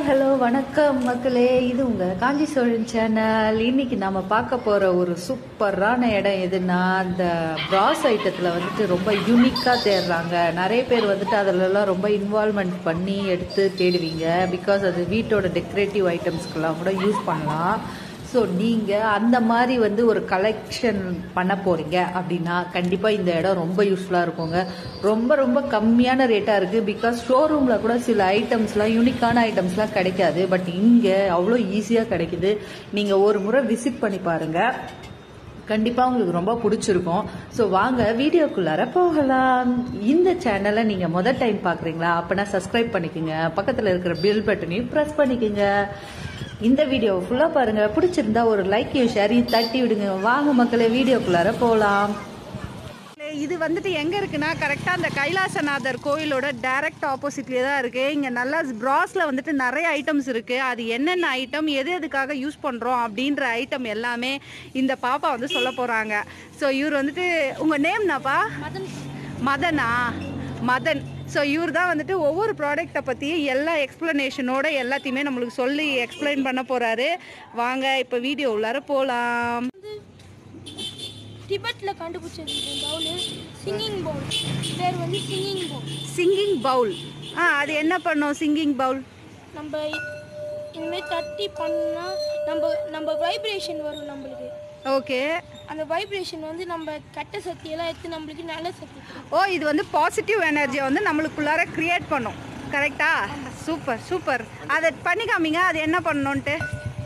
Hello வணக்கம் மக்களே இது உங்க காஞ்சி சோழன் சேனல் இன்னைக்கு நாம பார்க்க போற ஒரு சூப்பரான இடம் எதுன்னா அந்த பிராஸ் ஐட்டத்துல வந்துட்டு ரொம்ப யூனிக்கா தேடுறாங்க நிறைய பேர் வந்துட்டு அதுலலாம் ரொம்ப இன்வால்மெண்ட் பண்ணி எடுத்து தேடுவீங்க பிகாஸ் அது வீட்டோட டெக்கரேட்டிவ் ஐட்டம்ஸ்க்கெல்லாம் கூட யூஸ் பண்ணலாம் ஸோ நீங்கள் அந்த மாதிரி வந்து ஒரு கலெக்ஷன் பண்ண போகிறீங்க அப்படின்னா கண்டிப்பாக இந்த இடம் ரொம்ப யூஸ்ஃபுல்லாக இருக்குங்க ரொம்ப ரொம்ப கம்மியான ரேட்டாக இருக்குது பிகாஸ் ஷோரூமில் கூட சில ஐட்டம்ஸ்லாம் யூனிக்கான ஐட்டம்ஸ்லாம் கிடைக்காது பட் இங்கே அவ்வளோ ஈஸியாக கிடைக்குது நீங்கள் ஒரு முறை விசிட் பண்ணி பாருங்கள் கண்டிப்பாக உங்களுக்கு ரொம்ப பிடிச்சிருக்கும் ஸோ வாங்க வீடியோக்குள்ளார போகலாம் இந்த சேனலை நீங்கள் முதல் டைம் பார்க்குறீங்களா அப்போனா சப்ஸ்கிரைப் பண்ணிக்கோங்க பக்கத்தில் இருக்கிற பில் பட்டனையும் ப்ரெஸ் பண்ணிக்கோங்க இந்த வீடியோ ஃபுல்லாக பாருங்கள் பிடிச்சிருந்தா ஒரு லைக்கையும் ஷேரையும் தட்டி விடுங்க வாங்க மக்களே வீடியோக்குள்ளார போகலாம் இது வந்துட்டு எங்கே இருக்குன்னா கரெக்டாக அந்த கைலாசநாதர் கோயிலோட டைரக்ட் ஆப்போசிட்லேயே தான் இருக்குது இங்கே நல்லா ப்ராஸில் வந்துட்டு நிறைய ஐட்டம்ஸ் இருக்குது அது என்னென்ன ஐட்டம் எது எதுக்காக யூஸ் பண்ணுறோம் அப்படின்ற ஐட்டம் எல்லாமே இந்த பாப்பா வந்து சொல்ல போகிறாங்க ஸோ இவர் வந்துட்டு உங்கள் நேம்னாப்பா மதன் மதனா மதன் ஸோ இவர் தான் வந்துட்டு ஒவ்வொரு ப்ராடக்ட்டை பற்றி எல்லா எக்ஸ்ப்ளனேஷனோட எல்லாத்தையுமே நம்மளுக்கு சொல்லி எக்ஸ்பிளைன் பண்ண போகிறாரு வாங்க இப்போ வீடியோ உள்ளார போகலாம் டிபெட்டில் கண்டுபிடிச்சது இந்த பவுலு சிங்கிங் பவுல் பேர் வந்து சிங்கிங் பவுல் சிங்கிங் பவுல் ஆ அது என்ன பண்ணும் சிங்கிங் பவுல் நம்ம இனிமேல் தட்டி பண்ணால் நம்ம நம்ம வைப்ரேஷன் வரும் நம்மளுக்கு ஓகே அந்த வைப்ரேஷன் வந்து நம்ம கெட்ட சக்தியெல்லாம் எடுத்து நம்மளுக்கு நல்ல சக்தி கொடுக்கும். ஓ இது வந்து பாசிட்டிவ் எனர்ஜியை வந்து நம்மளுக்குள்ளார கிரியேட் பண்ணும் கரெக்டா சூப்பர் சூப்பர் அதை பண்ணி காமிங்க அது என்ன பண்ணணுன்ட்டு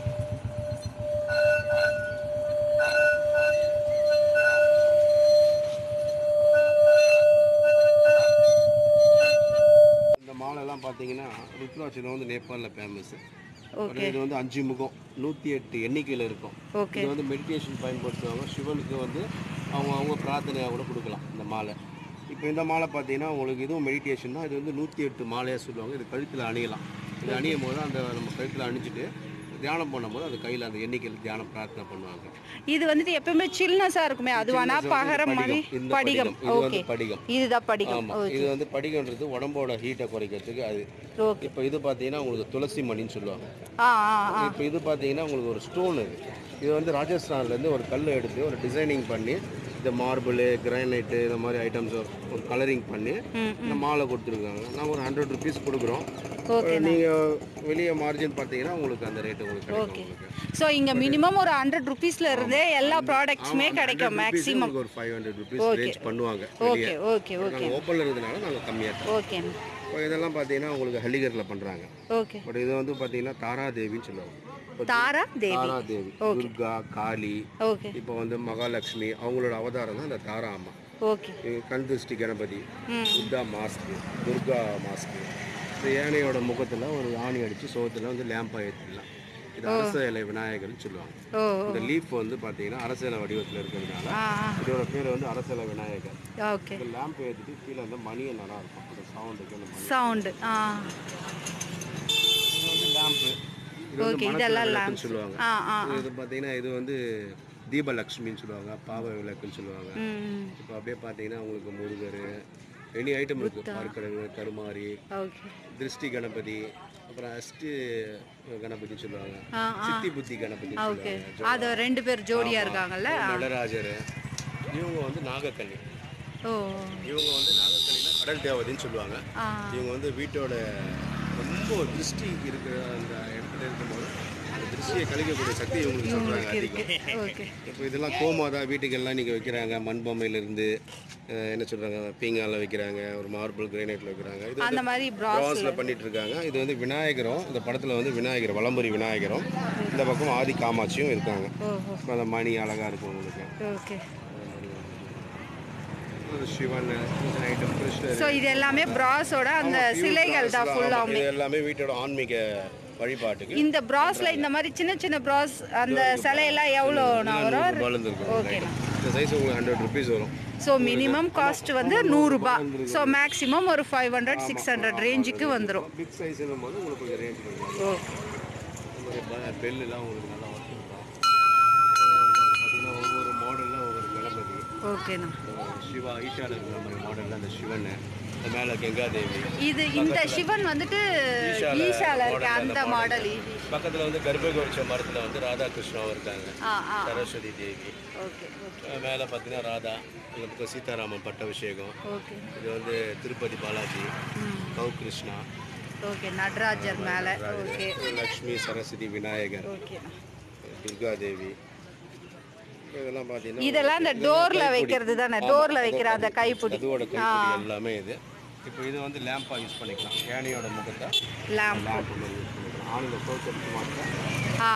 இந்த மாலைலாம் பார்த்தீங்கன்னா ருத்ராட்சியில் வந்து நேபாளில் ஃபேமஸ் ஓகே இது வந்து அஞ்சு முகம் நூற்றி எட்டு எண்ணிக்கையில் இருக்கும் ஓகே இது வந்து மெடிடேஷன் பயன்படுத்துவாங்க சிவனுக்கு வந்து அவங்க அவங்க பிரார்த்தனையாக கூட கொடுக்கலாம் இந்த மாலை இப்போ இந்த மாலை பார்த்தீங்கன்னா உங்களுக்கு இதுவும் மெடிடேஷன் தான் இது வந்து நூற்றி எட்டு மாலையாக சொல்லுவாங்க இது கழுத்தில் அணியலாம் இது அணியும் போது அந்த நம்ம கழுத்தில் அணிஞ்சிட்டு தியானம் பண்ணும்போது அது கையில் அந்த எண்ணிக்கையில் தியானம் பிரார்த்தனை பண்ணுவாங்க இது வந்துட்டு எப்பவுமே சில்னஸாக இருக்குமே அதுவானா Chillness வந்து பகரம் மாதிரி படிகம். இந்த படிகம் படிகம். இது வந்து ஓகே படிகம். இதுதான் படிகம் ஆமாம் இது வந்து படிகன்றது உடம்போட ஹீட்டை குறைக்கிறதுக்கு அது ஓகே இப்போ இது பார்த்தீங்கன்னா உங்களுக்கு துளசி மணின்னு சொல்லுவாங்க ஆ ஆ ஆ இப்போ இது பார்த்தீங்கன்னா உங்களுக்கு ஒரு ஸ்டோன் இது இது வந்து ராஜஸ்தான்லேருந்து ஒரு கல் எடுத்து ஒரு டிசைனிங் பண்ணி இந்த மார்பிள் கிரானைட்டு இந்த மாதிரி ஐட்டம்ஸ் ஒரு கலரிங் பண்ணி இந்த மாலை கொடுத்துருக்காங்க நாங்கள் ஒரு ஹண்ட்ரட் ருபீஸ் கொடுக்குறோம் நீங்கள் வெளியே மார்ஜின் பார்த்தீங்கன்னா உங்களுக்கு அந்த ரேட்டு உங்களுக்கு கிடைக்கும் உங்களுக்கு ஸோ இங்கே மினிமம் ஒரு ஹண்ட்ரட் ருபீஸ்ல இருந்தே எல்லா ப்ராடக்ட்ஸுமே கிடைக்கும் மேக்ஸிமம் உங்களுக்கு ஒரு ஃபைவ் ஹண்ட்ரட் ருபீஸ் ரேஞ்ச் பண்ணுவாங்க ஓகே ஓகே ஓகே நாங்கள் ஓப்பனில் இருந்தனால நாங்கள் கம்மியாக இருக்கோம் ஓகே இப்போ இதெல்லாம் பார்த்தீங்கன்னா உங்களுக்கு ஹலிகரில் பண்ணுறாங்க ஓகே பட் இது வந்து பார்த்தீங்கன்னா தாராதேவின்னு சொல்லுவாங்க இப்போ தாரா தேவி தாராதேவி துர்கா காளி ஓகே இப்போ வந்து மகாலட்சுமி அவங்களோட அவதாரம் தான் இந்த தாரா அம்மா ஓகே இது கண் திருஷ்டி கணபதி புத்தா மாஸ்க்கு துர்கா மாஸ்க்கு இந்த யானையோட முகத்தில் ஒரு ஆணி அடித்து சோகத்தில் வந்து லேம்பாக ஏற்றிடலாம் இது அரச இலை விநாயகர்னு சொல்லுவாங்க ஓ இந்த லீஃப் வந்து பார்த்தீங்கன்னா அரச இலை வடிவத்தில் இருக்கிறதுனால ஆ இதோட பேர் வந்து அரச இலை விநாயகர் ஓகே இந்த லேம்ப் ஏற்றிட்டு கீழே அந்த மணியை நல்லா இருக்கும் அந்த சவுண்டுக்கு அந்த மணி சவுண்டு ஆ இது வந்து லேம்ப்பு இது வந்து Okay, மனசுல இதெல்லாம் விளக்குன்னு சொல்லுவாங்க ஆ ஆ இது பார்த்தீங்கன்னா இது வந்து தீபலக்ஷ்மின்னு சொல்லுவாங்க பாவ விளக்குன்னு சொல்லுவாங்க ம் இப்போ அப்படியே பார்த்தீங்கன்னா உங்களுக்கு முருகர் எனி ஐட்டம் இருக்குது பார்க்கடவு கருமாரி ஓகே திருஷ்டி கணபதி அப்புறம் அஷ்டி கணபதி சொல்லுவாங்க ஆ சித்தி புத்தி கணபதி ஓகே சொல்லுவாங்க அது ரெண்டு பேர் ஜோடியா இருக்காங்கல்ல நடராஜர் இவங்க வந்து நாகக்கண்ணி ஓ இவங்க வந்து நாகக்கண்ணினா கடல் தேவதைன்னு சொல்லுவாங்க ஆ இவங்க வந்து வீட்டோட ரொம்ப திருஷ்டி இருக்கிற அந்த இடத்துல இருக்கும்போது அந்த திருஷ்டியை கழிக்கக்கூடிய சக்தி இவங்களுக்கு சொல்கிறாங்க அதிகம் ஓகே இப்போ இதெல்லாம் கோமாதா வீட்டுக்கெல்லாம் நீங்கள் வைக்கிறாங்க மண்பொம்மையிலேருந்து என்ன சொல்கிறாங்க பீங்கால வைக்கிறாங்க ஒரு மார்பிள் கிரைனைட்டில் வைக்கிறாங்க இது அந்த மாதிரி ப்ராஸ் ப்ராஸில் பண்ணிட்டு இருக்காங்க இது வந்து விநாயகரும் இந்த படத்தில் வந்து விநாயகர் வலம்புரி விநாயகரும் இந்த பக்கம் ஆதி காமாட்சியும் இருக்காங்க ஓஹோ இப்போ அந்த மணி அழகாக இருக்கும் உங்களுக்கு ஓகே அது சிவன் ஐட்டம் கிருஷ்ணர் ஸோ இது எல்லாமே ப்ராஸோட அந்த சிலைகள் தான் ஃபுல்லாமே இது எல்லாமே வீட்டோட ஆன்மீக வழிபாட்டுக்கு இந்த ப்ராஸ்ல இந்த மாதிரி சின்ன சின்ன ப்ராஸ் அந்த சிலையெல்லாம் எவ்வளோண்ணா வரும் ரூபாயிலேருந்து இருக்கும் ஓகேண்ணா இந்த சைஸ் உங்களுக்கு ஹண்ட்ரட் ருபீஸ் வரும் ஸோ மினிமம் காஸ்ட் வந்து நூறுரூபா ஸோ மேக்ஸிமம் ஒரு ஃபைவ் ஹண்ட்ரட் சிக்ஸ் ஹண்ட்ரட் ரேஞ்சுக்கு வந்துடும் பிக் சைஸ்னும் போது உங்களுக்கு கொஞ்சம் ரேஞ்ச் கொஞ்சம் ஓகே பெல்லாம் உங்களுக்கு நல்லா ஒர்க் இருக்கும் பார்த்தீங்கன்னா ஒவ்வொரு மாடலில் ஒவ்வொரு கணபதி ஓகேண்ணா அஹ் சிவா ஈஷாவில் இருக்கிற மாதிரி மாடலில் அந்த சிவன் இந்த மேலே கங்காதேவி இது இந்த சிவன் வந்துட்டு ஈஷால இருக்க அந்த மாடல் பக்கத்தில் வந்து கர்ப்பகோட்ச மரத்தில் வந்து ராதாகிருஷ்ணாவும் இருக்காங்க ஆ ஆ சரஸ்வதி தேவி ஓகே அஹ் மேலே பார்த்தீங்கன்னா ராதா இந்த பக்கம் சீதாராமன் பட்டாபிஷேகம் ஓகே இது வந்து திருப்பதி பாலாஜி கௌ கிருஷ்ணா ஓகே நடராஜர் மேலே ஓகே லக்ஷ்மி சரஸ்வதி விநாயகர் ஓகே துர்கா தேவி இதெல்லாம் பார்த்தீங்கன்னா இதெல்லாம் இந்த டோர்ல வைக்கிறது தானே டோர்ல வைக்கிற அந்த கைப்பிடி அதுவோட கைப்பிடி எல்லாமே இது இப்போ இது வந்து லேம்பாக யூஸ் பண்ணிக்கலாம் யானையோட முகத்தை லேம்ப் லேம்ப் மாதிரி யூஸ் பண்ணிக்கலாம் ஆணில் தோற்கடிச்சு மாற்ற ஆ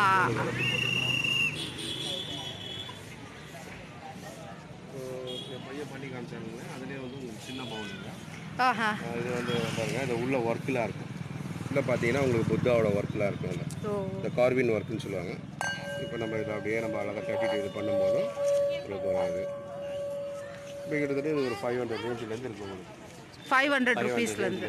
பையன் பண்ணி காமிச்சாங்க அதுலேயே வந்து உங்களுக்கு சின்ன பவுனுங்க ஆஹா இது வந்து பாருங்கள் இது உள்ள ஒர்க்கெலாம் இருக்கும் உள்ள பார்த்தீங்கன்னா உங்களுக்கு புத்தாவோட ஒர்க்கெலாம் இருக்கும் அதில் ஓ இந்த கார்வின் ஒர்க்குன்னு சொல்லுவாங்க இப்போ நம்ம இதை அப்படியே நம்ம அழகாக தட்டிட்டு இது பண்ணும்போது உங்களுக்கு வராது இப்போ கிட்டத்தட்ட இது ஒரு ஃபைவ் ஹண்ட்ரட் ரேஞ்சிலேருந்து இருக்கும் உங்களுக்கு ஃபைவ் ஹண்ட்ரட் ருபீஸ்லேருந்து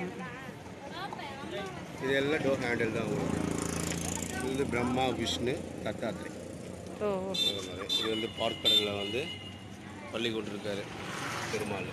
இது எல்லாம் டோர் ஹேண்டில் தான் உங்களுக்கு இது வந்து பிரம்மா விஷ்ணு தத்தாத்ரி ஓ அந்த மாதிரி இது வந்து பார்க்கடலில் வந்து பள்ளி கொண்டிருக்காரு பெருமாள்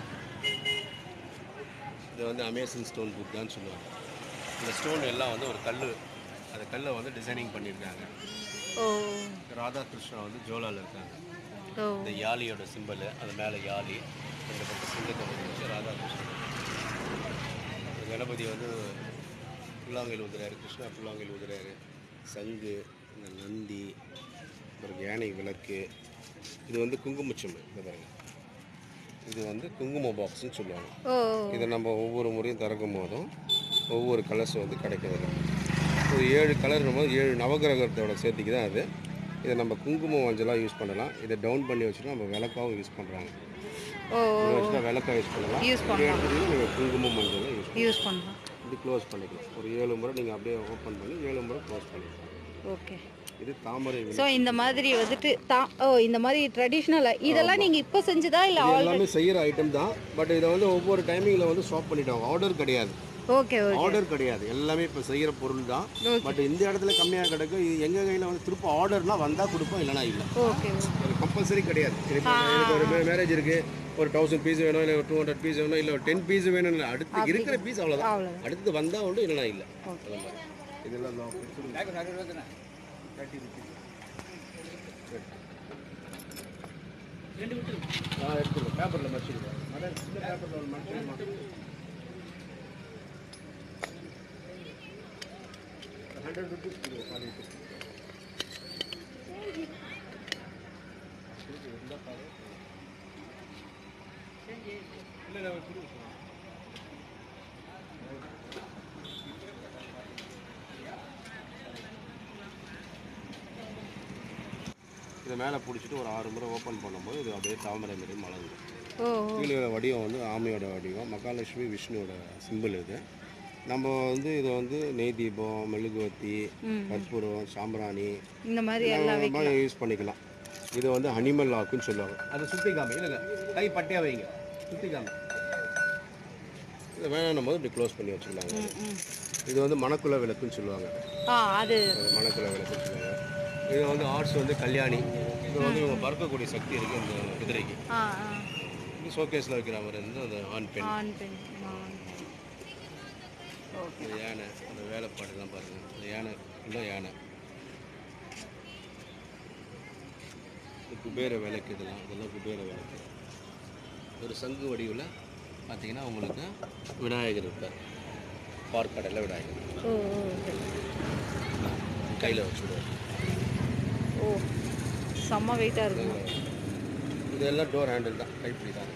இது வந்து அமேசன் ஸ்டோன் புத்தான்னு சொல்லுவாங்க இந்த ஸ்டோன் எல்லாம் வந்து ஒரு கல் அந்த கல்லை வந்து டிசைனிங் பண்ணியிருக்காங்க ஓ ராதாகிருஷ்ணா வந்து ஜோலாவில் இருக்காங்க ஓ இந்த யாழியோட சிம்பல் அது மேலே யாழி ரெண்டு பக்கம் சிங்கத்தை வச்சு ராதாகிருஷ்ணன் இந்த கணபதி வந்து புல்லாங்கல் ஊதுறாரு கிருஷ்ணா புல்லாங்கல் ஊதுறாரு சங்கு இந்த நந்தி அப்புறம் யானை விளக்கு இது வந்து குங்குமச்சம்பு இந்த பாருங்க இது வந்து குங்கும பாக்ஸ்னு சொல்லுவாங்க ஓ இதை நம்ம ஒவ்வொரு முறையும் திறக்கும் போதும் ஒவ்வொரு கலர்ஸ் வந்து கிடைக்கிறது ஒரு ஏழு கலர் போது ஏழு நவகிரகத்தோட சேர்த்திக்கு தான் அது இதை நம்ம குங்குமம் மஞ்சளாக யூஸ் பண்ணலாம் இதை டவுன் பண்ணி வச்சுட்டு நம்ம விளக்காவும் யூஸ் பண்ணுறாங்க ஓ இதை வச்சுட்டா விளக்கா யூஸ் பண்ணலாம் யூஸ் இதை பண்ணலாம் எடுத்துக்கிட்டு நீங்கள் குங்குமம் மஞ்சளாக யூஸ் யூஸ் பண்ணலாம் இது க்ளோஸ் பண்ணிக்கலாம் ஒரு ஏழு முறை நீங்கள் அப்படியே ஓப்பன் பண்ணி ஏழு முறை க்ளோஸ் பண்ணிக்கலாம் ஓகே இது தாமரை விளக்கு. ஸோ இந்த மாதிரி வந்துட்டு தா ஓ இந்த மாதிரி ட்ரெடிஷ்னல் இதெல்லாம் நீங்கள் இப்போ செஞ்சதா இல்லை இது எல்லாமே செய்கிற ஐட்டம் தான் பட் இதை வந்து ஒவ்வொரு டைமிங்கில் வந்து ஸ்டாப் பண்ணிட்டாங்க ஆர்டர் கிடையாது ஓகே ஓகே ஆர்டர் கிடையாது எல்லாமே இப்போ செய்கிற பொருள் தான் பட் இந்த இடத்துல கம்மியாக கிடக்கும் இது எங்கள் கையில் வந்து திரும்ப ஆர்டர்லாம் வந்தால் கொடுப்போம் இல்லைனா இல்லை ஓகே ஒரு கம்பல்சரி கிடையாது இது இப்போ எனக்கு ஒரு மேரேஜ் இருக்குது ஒரு தௌசண்ட் பீஸ் வேணும் இல்லை ஒரு டூ ஹண்ட்ரட் பீஸ் வேணும் இல்லை ஒரு டென் பீஸ் வேணும் இல்லை அடுத்து இருக்கிற பீஸ் அவ்வளோதான் அவ்வளோதான் அடுத்து வந்தால் உண்டு இல்லைனா இல்லை அந்த மாதிரி இதெல்லாம் lock. தேர்ட்டி ருபீஸ் ஆ எடுத்துருக்கோம் பேப்பரில் மடிச்சிருக்கோம் அதான் சின்ன பேப்பரில் மடிச்சிருமா ஹண்ட்ரட் ருபீஸ் கொடுங்க ஃபார்ட்டி ருபீஸ் இல்லை இல்லை கொடுங்க இதை மேலே பிடிச்சிட்டு ஒரு ஆறு முறை ஓப்பன் பண்ணும்போது இது அப்படியே தாமரை மாதிரி மலர்ந்து ஓ கீழே வடிவம் வந்து ஆமையோட வடிவம் மகாலட்சுமி விஷ்ணுவோட சிம்பிள் இது நம்ம வந்து இதை வந்து நெய் தீபம் மெழுகுவத்தி கற்பூரம் சாம்பிராணி இந்த மாதிரி எல்லாம் யூஸ் பண்ணிக்கலாம் இது வந்து ஹனிமல் லாக்குன்னு சொல்லுவாங்க அதை சுற்றி காமி இல்லைங்க கை பட்டியாக வைங்க சுற்றி காமி இதை வேணும் போது இப்படி க்ளோஸ் பண்ணி வச்சுக்கலாங்க இது வந்து மணக்குள்ள விளக்குன்னு சொல்லுவாங்க ஆ அது அது மணக்குள்ள விளக்குன்னு சொல்லுவாங்க இது வந்து ஆர்ட்ஸ் வந்து கல்யாணி இது வந்து இவங்க பறக்கக்கூடிய சக்தி இருக்குது இந்த குதிரைக்கு ஆ ஆ இது ஷோகேஸில் வைக்கிற மாதிரி இருந்து அந்த ஆண் பெண் ஆன் பெண் ஆன் ஓகே இந்த யானை அந்த வேலைப்பாடுலாம் பாருங்க இந்த யானை எல்லாம் யானை இது குபேர விளக்கு இதெல்லாம் இதெல்லாம் குபேர விளக்கு ஒரு சங்கு வடிவில் பார்த்தீங்கன்னா உங்களுக்கு விநாயகர் இருப்பார் பார்க்கடலில் விநாயகர் ஓ ஓ கையில் வச்சுடுவார் ஓ செம்ம வெயிட்டாக இருக்கும் இதெல்லாம் டோர் ஹேண்டில் தான் கைப்பிடி தான்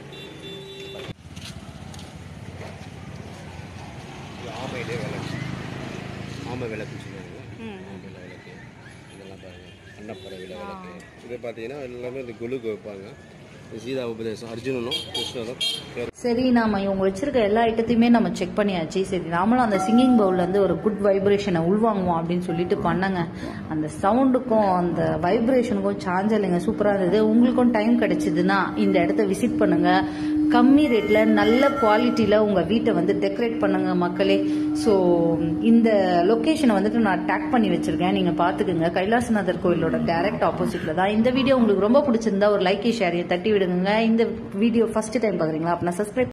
இது ஆமையிலே விளக்கு ஆமை விளக்குன்னு சொல்லுவாங்க ம் ஆமையில விளக்கு இதெல்லாம் பாருங்கள் அன்னப்பறவையில் விளக்கு இது பார்த்தீங்கன்னா எல்லாமே இந்த குலுக்கு வைப்பாங்க இது சீதா உபதேசம் அர்ஜுனனும் கிருஷ்ணரும் பேர் சரி நாம இவங்க வச்சிருக்க எல்லா ஐட்டத்தையுமே நம்ம செக் பண்ணியாச்சு சரி நாமளும் அந்த சிங்கிங் பவுல்ல இருந்து ஒரு குட் வைப்ரேஷனை உள்வாங்குவோம் அப்படின்னு சொல்லிட்டு பண்ணங்க அந்த சவுண்டுக்கும் அந்த வைப்ரேஷனுக்கும் சார்ஜ் இல்லைங்க சூப்பரா இருந்தது உங்களுக்கும் டைம் கிடைச்சதுன்னா இந்த இடத்த விசிட் பண்ணுங்க கம்மி ரேட்ல நல்ல குவாலிட்டியில உங்க வீட்டை வந்து டெக்கரேட் பண்ணுங்க மக்களே ஸோ இந்த லொகேஷனை வந்துட்டு நான் டேக் பண்ணி வச்சிருக்கேன் நீங்க பாத்துக்கோங்க கைலாசநாதர் கோயிலோட டைரக்ட் ஆப்போசிட்ல தான் இந்த வீடியோ உங்களுக்கு ரொம்ப பிடிச்சிருந்தா ஒரு லைக் ஷேரையை தட்டி விடுங்க இந்த வீடியோ ஃபர்ஸ்ட் டைம் பாக்குறீங்களா அப்படின்னா சப்ஸ்கிரைப்